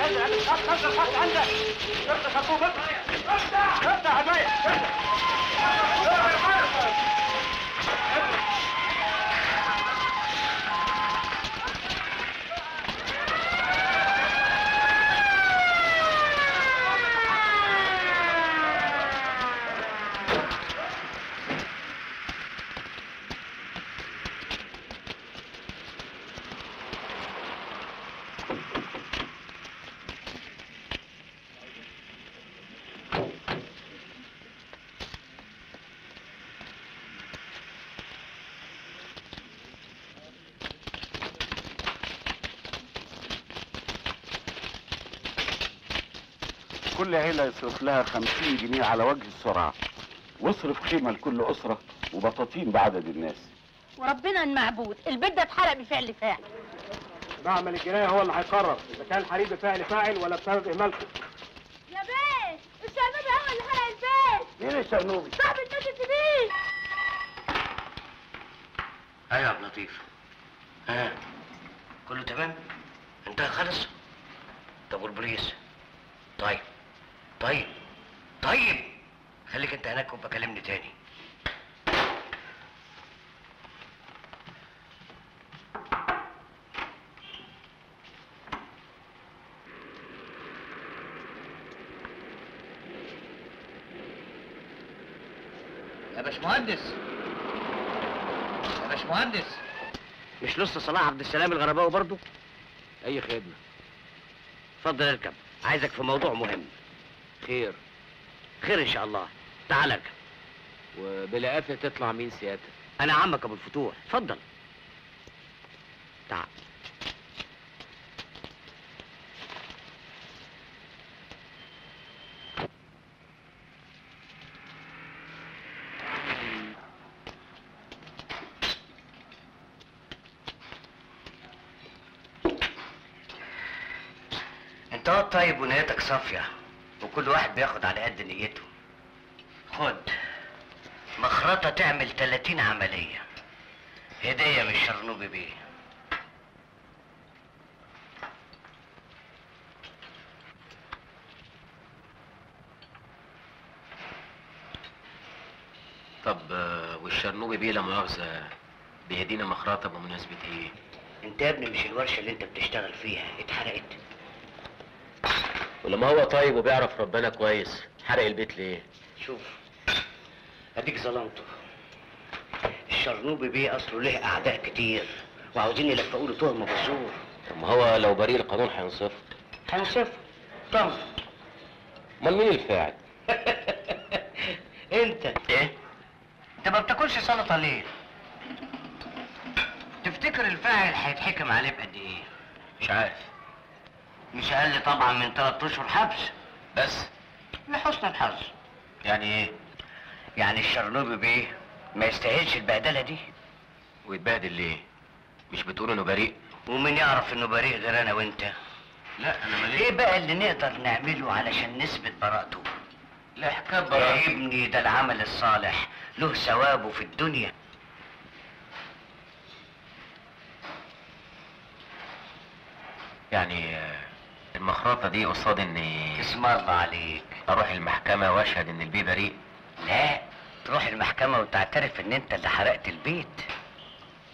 انزل عندك خط خط خط عندك افتح خطوط افتح افتح عجايب كل عيلة يصرف لها خمسين جنيه على وجه السرعة واصرف خيمة لكل أسرة وبطاطين بعدد الناس وربنا المعبود البيت ده اتحرق بفعل فاعل معمل الجناية هو اللي هيقرر اذا كان الحريق بفعل فاعل ولا بسبب اهمالكم يا بيه الشرنوبي هو اللي حرق البيت مين الشرنوبي؟ صاحب البيت الكبير ايوه يا عبد اللطيف ها كله تمام انتهى خلص طب والبوليس طيب طيب طيب خليك انت هناك وبكلمني تاني يا باشمهندس يا باشمهندس مش لسه صلاح عبد السلام الغرباوي برضه اي خدمه اتفضل اركب عايزك في موضوع مهم خير خير ان شاء الله تعال اركب وبلا قافله تطلع مين سيادتك انا عمك ابو الفتوح اتفضل تعال انت اه طيب ونيتك صافيه وكل واحد بياخد على قد نيته خد مخرطة تعمل 30 عملية هدية من شرنوبي بيه طب آه، والشرنوبي بيه لا مؤاخذه بيهدينا مخرطه بمناسبه ايه انت يا ابني مش الورشة اللي انت بتشتغل فيها اتحرقت ولما هو طيب وبيعرف ربنا كويس حرق البيت ليه شوف اديك ظلمته الشرنوبي بيه اصله له اعداء كتير وعاوزين يلفقوا له تهمة بالزور طب ما هو لو بريء القانون هينصفه هنصف طب امال مين الفاعل انت ايه انت ما بتاكلش سلطه ليه تفتكر الفاعل هيتحكم عليه بقد ايه مش عارف مش اقل طبعا من ثلاث اشهر حبس بس لحسن الحظ يعني ايه يعني الشرنوبي بيه ما يستاهلش البهدله دي ويتبهدل ليه مش بتقول انه بريء ومين يعرف انه بريء غير انا وانت لا انا ماليش ايه بقى اللي نقدر نعمله علشان نثبت براءته لا حكايه يا براءه ابني ده العمل الصالح له ثوابه في الدنيا يعني آه، المخرطه دي قصاد اني اسم الله عليك اروح المحكمه واشهد ان البيه بريء لا تروح المحكمة وتعترف ان انت اللي حرقت البيت